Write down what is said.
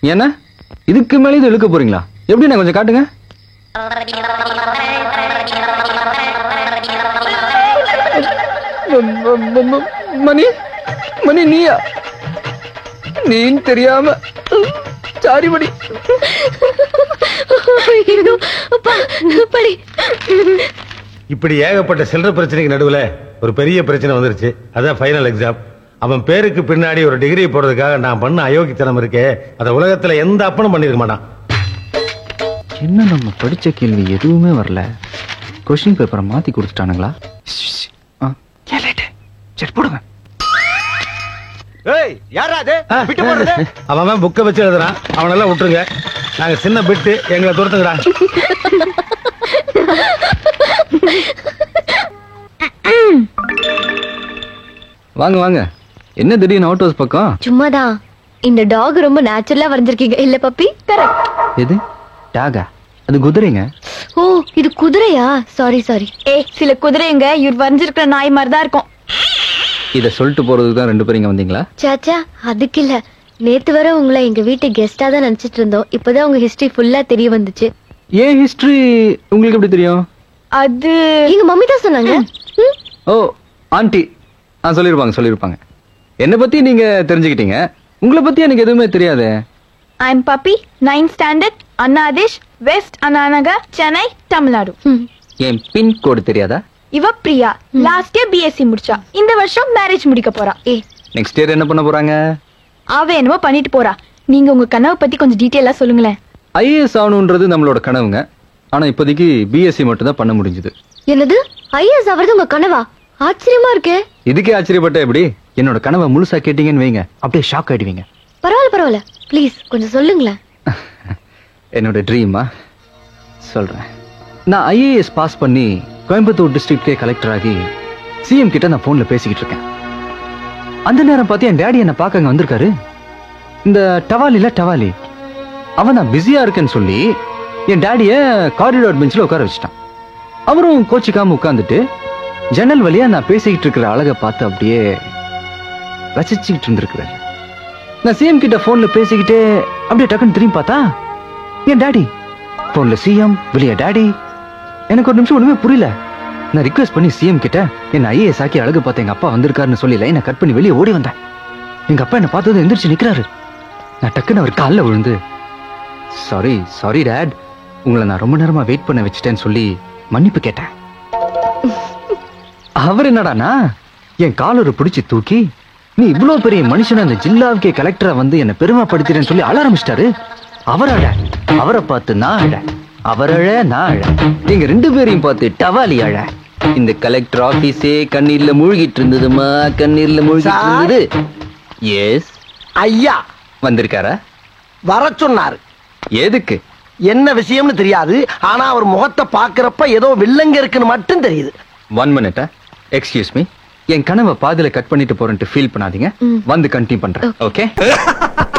என்ன இதுக்கு மேலே இது இழுக்க போறீங்களா எப்படிண்ணே கொஞ்சம் காட்டுங்க ம- ம- ம- ம- மணி மணி நீயா நீன்னு தெரியாம சாரி மணி ஐயோ, அப்பா, படி இப்படி ஏகப்பட்ட சில்லற பிரச்சனைக்கு நடுவுல ஒரு பெரிய பிரச்சனை வந்துருச்சு அதான் ஃபைனல் எக்ஸாம் அவன் பேருக்கு பின்னாடி ஒரு டிகிரி போடுறதுக்காக நான் பண்ண அயோக்கித்தனம் இருக்கே அதை உலகத்துல எந்த அப்பனும் பண்ணிருக்க மாட்டான் என்ன நம்ம படிச்ச கேள்வி எதுவுமே வரல கொஸ்டின் பேப்பரை மாத்தி கொடுத்துட்டானுங்களா ஆ, ஏன் late? சரி போடுங்க ஏய் யாரா அது விட்டு போடுறது அவன் அவன் புக்கை வச்சு எழுதுறான் அவனெல்லாம் விட்டுருங்க நாங்க சின்ன பிட்டு எங்களை துரத்துங்கடா வாங்க வாங்க என்ன திடீர்னு அவுட் ஹவுஸ் பக்கம் சும்மாதான் இந்த டாக் ரொம்ப நேச்சுரலா வரைஞ்சிருக்கீங்க இல்ல பப்பி கரெக்ட் எது டாகா அது குதிரைங்க ஓ இது குதிரையா சாரி சாரி ஏய் சில குதிரைங்க இவர் வரைஞ்சிருக்கிற நாய் மாதிரி தான் இருக்கும் இதை சொல்லிட்டு போறதுக்கு தான் ரெண்டு பேரும் இங்க வந்தீங்களா சாச்சா அதுக்கு இல்ல நேத்து வரை உங்களை எங்க வீட்டு கெஸ்டா தான் நினைச்சிட்டு இருந்தோம் இப்பதான் உங்க ஹிஸ்டரி ஃபுல்லா தெரிய வந்துச்சு ஏன் ஹிஸ்டரி உங்களுக்கு எப்படி தெரியும் அது எங்க மம்மி தான் சொன்னாங்க ம், ஓ ஆண்டி ஆ சொல்லிருப்பாங்க சொல்லிருப்பாங்க என்னை பத்தி நீங்க தெரிஞ்சுக்கிட்டீங்க உங்களை பத்தி எனக்கு எதுவுமே தெரியாதே I am Pappi ninth standard அண்ணாதேஷ் வெஸ்ட் அண்ணாநகர் சென்னை தமிழ்நாடு ம். என் பின் கோடு தெரியாதா இவ பிரியா லாஸ்ட் இயர் பிஎஸ்சி முடிச்சா இந்த வருஷம் மேரேஜ் முடிக்க போறா ஏ நெக்ஸ்ட் இயர் என்ன பண்ண போறாங்க அவ என்னமோ பண்ணிட்டு போறா நீங்க உங்க கனவை பத்தி கொஞ்சம் டீட்டெயிலா சொல்லுங்களேன் ஐஏஎஸ் ஆகணுன்றது நம்மளோட கனவுங்க ஆனா இப்போதைக்கு பிஎஸ்சி மட்டும் தான் பண்ண முடிஞ்சது என்னது ஐஎஸ் அவரது உங்க கனவா ஆச்சரியமா இருக்கே இதுக்கே ஆச்சரியப்பட்ட எப்படி என்னோட கனவை முழுசா கேட்டீங்கன்னு வைங்க அப்படியே ஷாக் ஆயிடுவீங்க பரவாயில்ல பரவாயில்ல ப்ளீஸ் கொஞ்சம் சொல்லுங்களேன் என்னோட ட்ரீமா சொல்றேன் நான் ஐஏஎஸ் பாஸ் பண்ணி கோயம்புத்தூர் டிஸ்ட்ரிக்ட்கே கலெக்டர் ஆகி சிஎம் கிட்ட நான் போன்ல பேசிக்கிட்டு இருக்கேன் அந்த நேரம் பார்த்து என் டேடி என்ன பார்க்க அங்க வந்திருக்காரு இந்த டவாலில டவாலி அவன் நான் பிஸியா இருக்கேன்னு சொல்லி என் டேடிய காரிடார் பெஞ்சில் உட்கார வச்சுட்டான் அவரும் கோச்சிக்காம உட்காந்துட்டு ஜன்னல் வழியா நான் பேசிக்கிட்டு இருக்கிற அழகை பார்த்து அப்படியே ரசிச்சுக்கிட்டு இருந்திருக்கிறாரு நான் சிஎம் கிட்ட போன்ல பேசிக்கிட்டே அப்படியே டக்குன்னு திரும்பி பார்த்தா என் டாடி போன்ல சிஎம் வெளியே டாடி எனக்கு ஒரு நிமிஷம் ஒண்ணுமே புரியல நான் ரிக்வெஸ்ட் பண்ணி சிஎம் கிட்ட என்ன ஐஏஎஸ் ஆக்கி அழகு பார்த்த எங்க அப்பா வந்திருக்காருன்னு சொல்லி லைனை கட் பண்ணி வெளியே ஓடி வந்தேன் எங்க அப்பா என்ன பார்த்தது எந்திரிச்சு நிக்கிறாரு நான் டக்குன்னு அவர் காலில் விழுந்து சாரி சாரி டேட் உங்களை நான் ரொம்ப நேரமா வெயிட் பண்ண வச்சுட்டேன்னு சொல்லி மன்னிப்பு கேட்டேன் அவர் என்னடானா என் காலரை பிடிச்சு தூக்கி நீ இவ்ளோ பெரிய மனுஷன் அந்த ஜில்லாவுக்கே கலெக்டரா வந்து என்ன பெருமைப்படுத்துறேன்னு சொல்லி அழ ஆரம்பிச்சிட்டாரு அவர் அழ அவரை பார்த்து நான் அழ அவர் அழ நான் அழ நீங்க ரெண்டு பேரையும் பார்த்து டவாலி அழ இந்த கலெக்டர் ஆபீஸே கண்ணீர்ல மூழ்கிட்டு இருந்ததுமா கண்ணீர்ல மூழ்கிட்டு சார்? இருந்தது எஸ் ஐயா வந்திருக்காரா வர சொன்னாரு எதுக்கு என்ன விஷயம்னு தெரியாது ஆனா அவர் முகத்தை பாக்குறப்ப ஏதோ வில்லங்க இருக்குன்னு மட்டும் தெரியுது ஒன் மினிட்டா எக்ஸ்கியூஸ் மீ என் கனவை பாதியில கட் பண்ணிட்டு போறேன்ட்டு ஃபீல் பண்ணாதீங்க வந்து கண்டினியூ பண்றேன் ஓகே